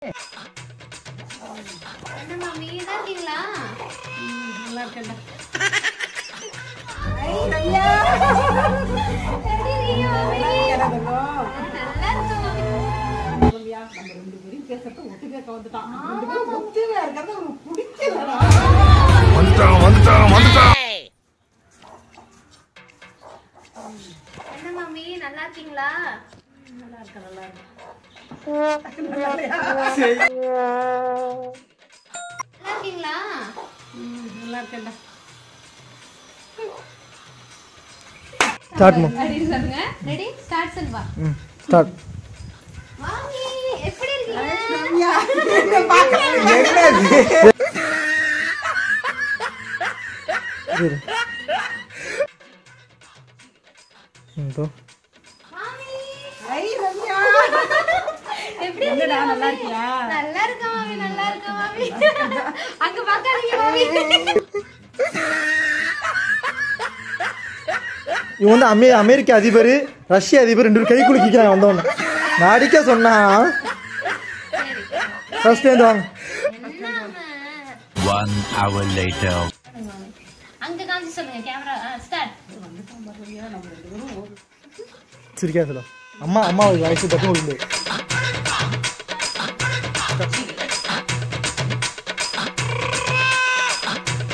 என்ன மாமி நல்லா இருக்கீங்களா நல்லா இருக்கேன்டா எப்படி இருக்கீங்க மாமி எனக்கு நல்லா இருக்கு மாமி சொல்லுவியா நம்ம ரெண்டு பேரும் பேசுறத ஒட்டு கேட்க வந்துட்டான் ரெண்டு பேரும் ஒத்துமையா இருக்கிறது அவனுக்கு பிடிக்கலடா வந்துட்டான் வந்துட்டான் வந்துட்டான் என்ன மாமி நல்லா இருக்கீங்களா நல்லா இருக்க நல்லா இருக்க நல்லா இருக்கீங்களா ம், நல்லா இருக்கேன்டா ஸ்டார்ட் மா அப்படின்னு சொல்லுங்க ரெடி ஸ்டார்ட் செல்வா ம் ஸ்டார்ட் மாமி எப்படி இருக்கீங்க இரு ம் தோ மாமி ஐ ரம்யா எப்படி என்னடா இருக்கீங்க நல்லா மாமி? இருக்கியா நல்லா இருக்க மாமி நல்லா இருக்க மாமி அங்க பாக்காதீங்க மாமி இவன் வந்து அமெ அமெரிக்க அதிபர் ரஷ்ய அதிபர் ரெண்டு பேரும் கை குலுக்கிக்கிறான் வந்தவொடனே நான் அடிக்க சொன்னா ஃபர்ஸ்ட் இருந்து வாங்க என்ன அவன்? One hour later. அங்க காமிச்சு சொல்லுங்க கேமரா ஸ்டார்ட் சிரிக்காத சொல்ல அம்மா அம்மா வாய்ஸ் தட்டு விழுந்து